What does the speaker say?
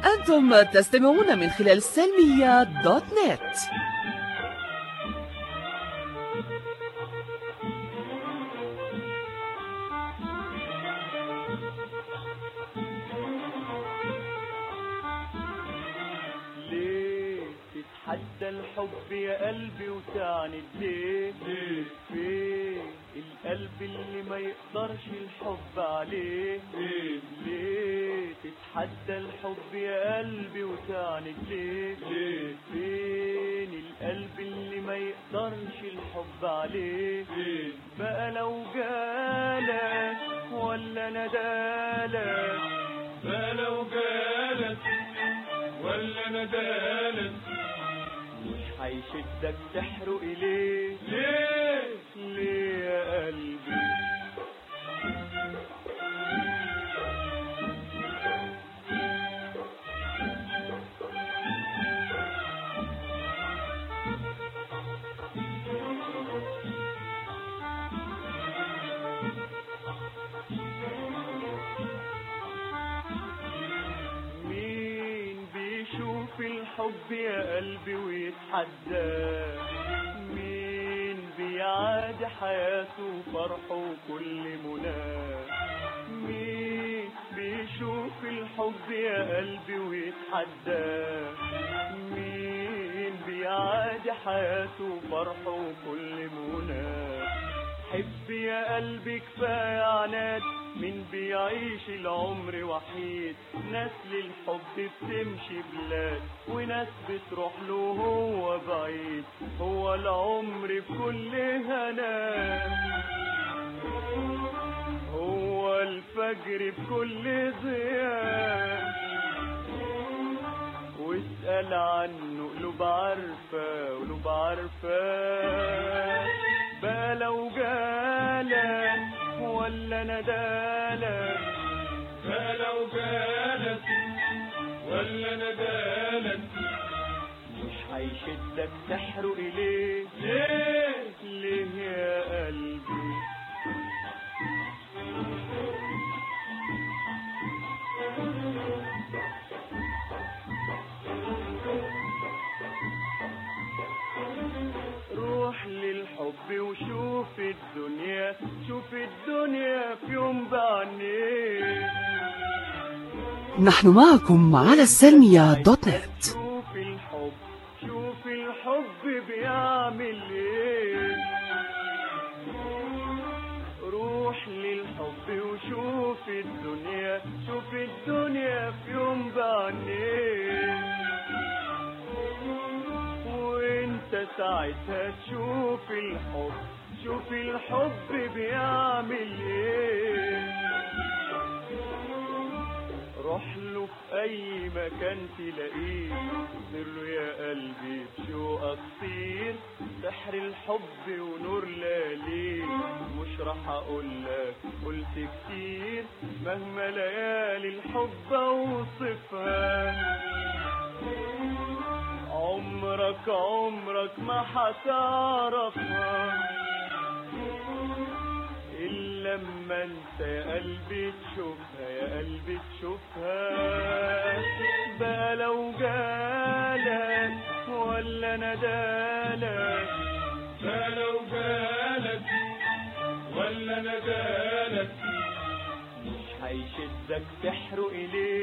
أنتم تستمعون من خلال سلمية دوت نت ليه تتحدى الحب يا قلبي وتعند ليه ليه؟ فين القلب اللي ما يقدرش الحب عليه ليه؟ ليه تتحدى الحب يا قلبي وتعند ليه ليه؟ فين القلب اللي ما يقدرش الحب عليه ليه؟ بقى لو جالك ولا ندالك ما لو جالت ولا ندالت مش هيشدك تحرق ليه ليه؟ ليه يا قلبي مين بيشوف الحب يا قلبي ويتحداه مين بيعاد حياته وفرحه وكل مناه مين بيشوف الحب يا قلبي ويتحداه مين بيعاد حياته وفرحه وكل مناه حب يا قلبي كفاية عناد مين بيعيش العمر وحيد ناس للحب بتمشي بلاد وناس بتروح له هو بعيد هو العمر بكل هنا هو الفجر بكل ضياء واسأل عنه قلوب عارفة قلوب عارفة بقى لو جالك ولا ندالك ما لو جالت ولا ندالت مش هيشدك تحرق ليه ليه؟ ليه يا قلبي روح للحب وشوف الدنيا شوف الدنيا في يوم بعينيك نحن معكم على السلمية دوت نت شوف الحب شوف الحب بيعمل ايه روح للحب وشوف الدنيا شوف الدنيا في يوم بعينيك وانت ساعتها تشوف الحب شوف الحب بيعمل ايه روح له في اي مكان تلاقيه سر له يا قلبي بشوقك طير سحر الحب ونور ليالي مش راح اقول لك قلت كتير مهما ليالي الحب اوصفها عمرك عمرك ما هتعرفها إلا لما انت يا قلبي تشوفها يا قلبي تشوفها بقى لو جالك ولا ندالك ما لو جالت ولا ندالت مش هيشدك تحرق ليه